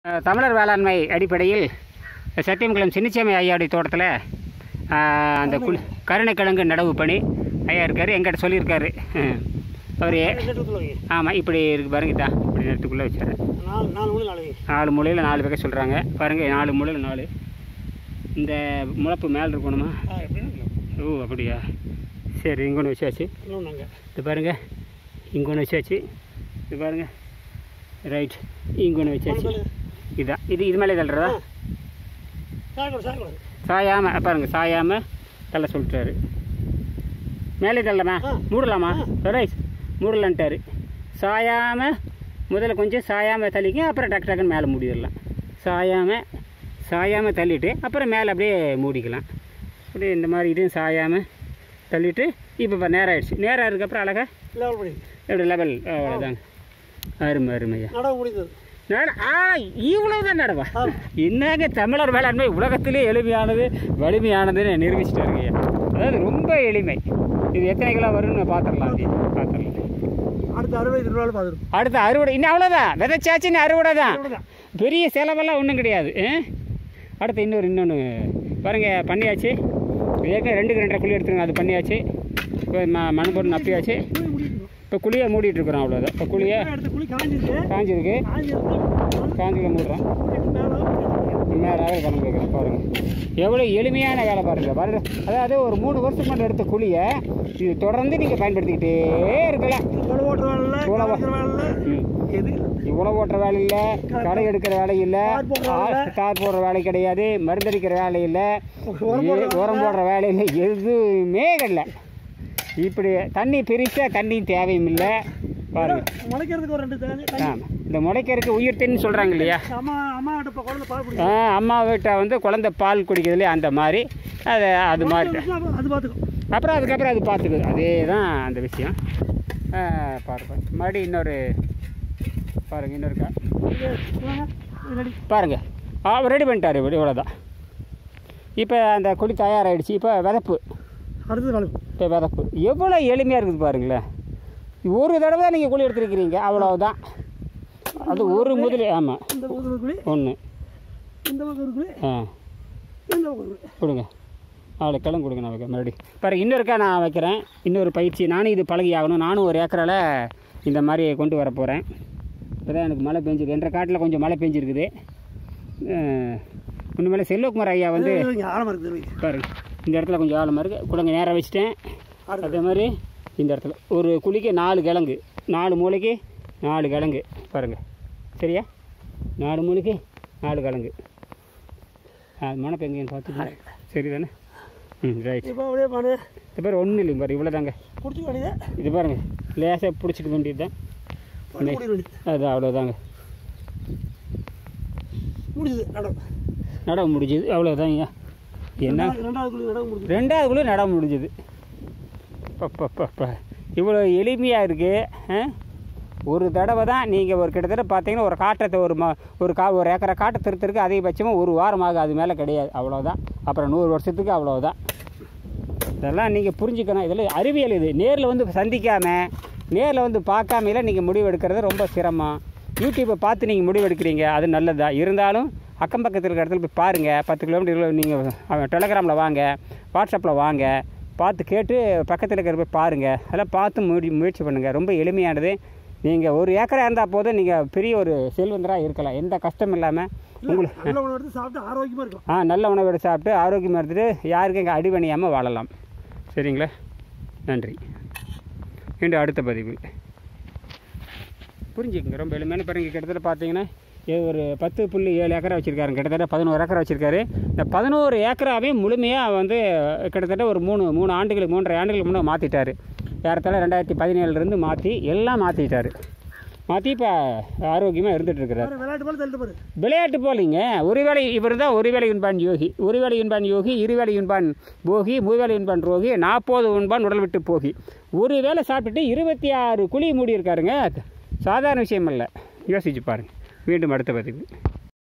அஹ், தமிழர் வேளாண்மை அடிப்படையில் சத்தியமங்கலம் சின்னச்சாமி ஐயாவுடைய தோட்டத்தில் அஹ், அந்த குள் கருணைக்கிழங்கு நடவு பணி ஐயா இருக்கார் எங்கிட்ட சொல்லியிருக்காரு அவர் ஆமாம் இப்படி இருக்கு பாருங்க தான் இப்படி நேரத்துக்குள்ளே வச்சாரு நாலு நாலு மணி நாலு நாலு மூலையில் நாலு பக்கம் சொல்கிறாங்க பாருங்கள் நாலு மூலையில் நாலு இந்த முளப்பு மேலே இருக்கணுமா ஆ எப்படின்னு ஓ அப்படியா சரி இங்கே ஒன்று வச்சாச்சு இன்னும் நாங்கள் இது பாருங்க இங்கே ஒன்று வச்சாச்சு இது பாருங்க ரைட் இங்கே ஒன்று வச்சாச்சு இதான் இது இது மேலே தள்ளுறதா சாயக்கூடாது சாயக்கூடாது சாயாமல் பாருங்க சாயாமல் தள்ள சொல்லிட்டாரு மேலே தள்ளலாமா ஆ. மூடலாமா ரைட் மூடலான்ட்டாரு சாயாமல் முதல்ல கொஞ்சம் சாயாமல் தள்ளிக்க அப்புறம் டக்கு டக்குன்னு மேலே மூடிடலாம் சாயாமல் சாயாமல் தள்ளிட்டு அப்புறம் மேலே அப்படியே மூடிக்கலாம் அப்படியே இந்த மாதிரி இதையும் சாயாமல் தள்ளிட்டு இப்போ இப்போ நேரம் ஆயிடுச்சு நேரம் அதுக்கப்புறம் அழகா லெவல் பண்ணி எப்படி லெவல் அவ்வளோதாங்க அருமை அருமையா நடவு முடிந்தது நட ஆ இவ்வளவு தான் நடவா ஆ. என்னங்க தமிழர் வேளாண்மை உலகத்திலே எளிமையானது வலிமையானதுன்னு நிரூபிச்சிட்டாருங்க ஐயா. அதாவது ரொம்ப எளிமை இது எத்தனை கிலோ வரும்னு பார்த்துடலாம் அப்படி பார்த்துடலாம் அடுத்த அறுபது ரூபாய் பார்த்துருக்கோம் அடுத்து அறுவடை இன்னும் அவ்வளோதான் விதைச்சாச்சுன்னு அறுவடை தான் அவ்வளோதான் பெரிய செலவெல்லாம் ஒன்றும் கிடையாது ஆ? அடுத்து இன்னொரு இன்னொன்று பாருங்க பண்ணியாச்சு ஏற்கனவே ரெண்டுக்கு ரெண்டரை குழி எடுத்துருங்க அது பண்ணியாச்சு இப்போ ம மண் போட்டு நப்பியாச்சு குழி முடிக்கணும் இப்போ குழியை மூடிட்டு இருக்கிறோம் அவ்வளோதான் இப்போ குழியை அடுத்த குழி காஞ்சிருக்கு காஞ்சிருக்கு காஞ்சிருக்கு காஞ்சில மூடுறோம் மேலே நேராக பண்ண கேட்குறேன் பாருங்க எவ்வளோ எளிமையான வேலை பாருங்க பாருங்க அதாவது ஒரு மூணு வருஷத்துக்கு முன்னாடி எடுத்த குழியை இது தொடர்ந்து நீங்கள் பயன்படுத்திக்கிட்டே இருக்கலாம் உழவு ஓட்டுற வேலை இல்லை உழவு. காய்க்கிற வேலை இல்லை ம். எது இவ்வளோ ஓட்டுற வேலை இல்லை கடை எடுக்கிற வேலை இல்லை தார் போடுற வேலை. தார் போடுற வேலை கிடையாது மருந்தடிக்கிற வேலை இல்லை உரம் போடுற ஏ- உரம் போடுற வேலை இல்லை எதுவுமே கிடையாது இப்படி தண்ணி பிரித்தா தண்ணி தேவையும் இல்லை பாருங்க முளைக்கிறதுக்கு ஒரு ரெண்டு தண்ணி தண்ணி ஆமாம் இந்த முளைக்கிறதுக்கு உயிர் தண்ணி சொல்கிறாங்க இல்லையா அம்மா அம்மா கிட்ட இப்போ குழந்தை பால் ஆ, குடிக்கும் அம்மா வீட்டை வந்து குழந்தை பால் குடிக்கிறதுலே அந்த மாதிரி அது அது மாதிரி அது பார்த்துக்கும் அப்புறம் அதுக்கப்புறம் அது பார்த்துக்குது அதே தான் அந்த விஷயம் ஆ, பாருங்க மறுபடி இன்னொரு பாருங்க இன்னொரு கா இது இந்தாங்க, இது ரெடி பாருங்க ஆ ரெடி பண்ணிட்டாரு இப்படி இவ்வளோதான் இப்போ அந்த குழி தயாராகிடுச்சு இப்போ விதப்பு அடுத்தது வளர்ப்பு இப்போ விதப்பு எவ்வளோ எளிமையாக இருக்குது பாருங்களேன் ஒரு தடவை தான் நீங்கள் குழி எடுத்துருக்கிறீங்க அவ்வளவுதான் அது ஒரு முதல் ஆமாம் இந்த பக்கம் ஒரு குழி ஒன்று இந்த பக்கம் ஒரு குழி ஆ இந்த பக்கம் ஒரு குழி கொடுங்க அவளை கிளம்பு கொடுங்க நான் வைக்க மறுபடி பாரு இன்னொருக்கா நான் வைக்கிறேன் இன்னொரு பயிற்சி நானும் இது பழகி ஆகணும் நானும் ஒரு ஏக்கரால் இந்த மாதிரி கொண்டு வர போகிறேன் இப்போதான் எனக்கு மழை பெஞ்சிருக்கு என்ற காட்டில் கொஞ்சம் மழை பெஞ்சிருக்குது உண்மையில செல்வகுமார் ஐயா வந்து இங்கே ஆழமாக இருக்குது வைங்க. பாருங்க இந்த இடத்துல கொஞ்சம் ஆழமாக இருக்குது குடங்க நேராக வச்சுட்டேன் அடுத்து. அதே மாதிரி இந்த இடத்துல ஒரு குழிக்கு நாலு கிழங்கு நாலு மூளைக்கு நாலு கிழங்கு பாருங்கள் சரியா நாலு மூளைக்கு நாலு கிழங்கு அது மழை பெங்கன்னு பார்த்துக்கோங்க சரி தானே ம் ரைட் இப்போ அப்படியே பண்ணு இது பேர் ஒன்றும் இல்லைங்க பாரு இவ்வளோ தாங்க பிடிச்சிக்க வேண்டியது இது பாருங்க லேசாக பிடிச்சிக்க வேண்டியது தான் பண்ணி முடிய வேண்டியது அது அவ்வளோதாங்க முடிஞ்சது நடவு நடவு முடிஞ்சுது அவ்வளோதாங்க என்ன ரெண்டாவது- ரெண்டாவது குழி நடவு முடிஞ்சது ரெண்டாவது குழி நட முடிஞ்சது பப்பப்பப்பா இவ்வளோ எளிமையாக இருக்குது ஒரு தடவை தான் நீங்கள் ஒரு கிட்டத்தட்ட பார்த்தீங்கன்னா ஒரு காட்டத்தை ஒரு ம ஒரு கா ஒரு ஏக்கரை காட்டை திருத்தருக்கு அதிகபட்சமாக ஒரு வாரம் ஆகும் அது மேலே கிடையாது அவ்வளோதான் அப்புறம் நூறு வருஷத்துக்கு அவ்வளோதான் இதெல்லாம் நீங்கள் புரிஞ்சுக்கணும் இதெல்லாம் அறிவியல் இது நேரில் வந்து சந்திக்காமல் நேரில் வந்து பார்க்காமையில நீங்கள் முடிவு எடுக்கிறது ரொம்ப சிரமம் யூடியூப்பை பார்த்து நீங்கள் முடிவு எடுக்கிறீங்க அது நல்லதா இருந்தாலும் அக்கம் பக்கத்தில் இருக்கிற இடத்துல போய் பாருங்கள் பத்து கிலோமீட்டர் நீங்கள் டெலகிராமில் வாங்க வாட்ஸ்அப்பில் வாங்க பார்த்து கேட்டு பக்கத்தில் இருக்கிற போய் பாருங்கள் அதெல்லாம் பார்த்து முடி முயற்சி பண்ணுங்கள் ரொம்ப எளிமையானது நீங்கள் ஒரு ஏக்கரா இருந்தால் போதும் நீங்கள் பெரிய ஒரு செல்வந்தராக இருக்கலாம் எந்த கஷ்டம் இல்லாமல் உங்களுக்கு நல்ல உணவு எடுத்து சாப்பிட்டு ஆரோக்கியமாக இருக்கும் ஆ நல்ல உணவு எடுத்து சாப்பிட்டு ஆரோக்கியமாக இருந்துட்டு யாருக்கும் இங்கே அடிபணியாமல் வாழலாம் சரிங்களா நன்றி மீண்டும் அடுத்த பதிவு புரிஞ்சுக்கங்க ரொம்ப எளிமையான பாருங்க கிட்டத்தட்ட பார்த்தீங்கன்னா இது ஒரு பத்து புள்ளி ஏழு ஏக்கரா வச்சுருக்காரு கிட்டத்தட்ட பதினோரு ஏக்கரா வச்சுருக்காரு இந்த பதினோரு ஏக்கராவே முழுமையாக வந்து கிட்டத்தட்ட ஒரு மூணு மூணு ஆண்டுகளுக்கு மூன்றரை ஆண்டுகளுக்கு முன்னே மாற்றிட்டாரு ஏறத்தாழ ரெண்டாயிரத்தி பதினேழுலேருந்து மாற்றி எல்லாம் மாற்றிட்டாரு மாற்றி இப்போ ஆரோக்கியமாக இருந்துட்டு இருக்கிறார் பாரு, விளையாட்டு போல தள்ளிட்டு பாரு விளையாட்டு போலிங்க ஒருவேளை இவர் தான் ஒருவேளை உண்பான் யோகி ஒருவேளை உண்பான் யோகி இருவேளை உண்பான் போகி மூவேளை உண்பான் ரோகி நாற்பது உண்பான் உடல் விட்டு போகி ஒரு வேளை சாப்பிட்டுட்டு இருபத்தி ஆறு குழி மூடி இருக்காருங்க சாதாரண விஷயம் இல்லை யோசிச்சு பாருங்க மீண்டும் அடுத்த பதிவு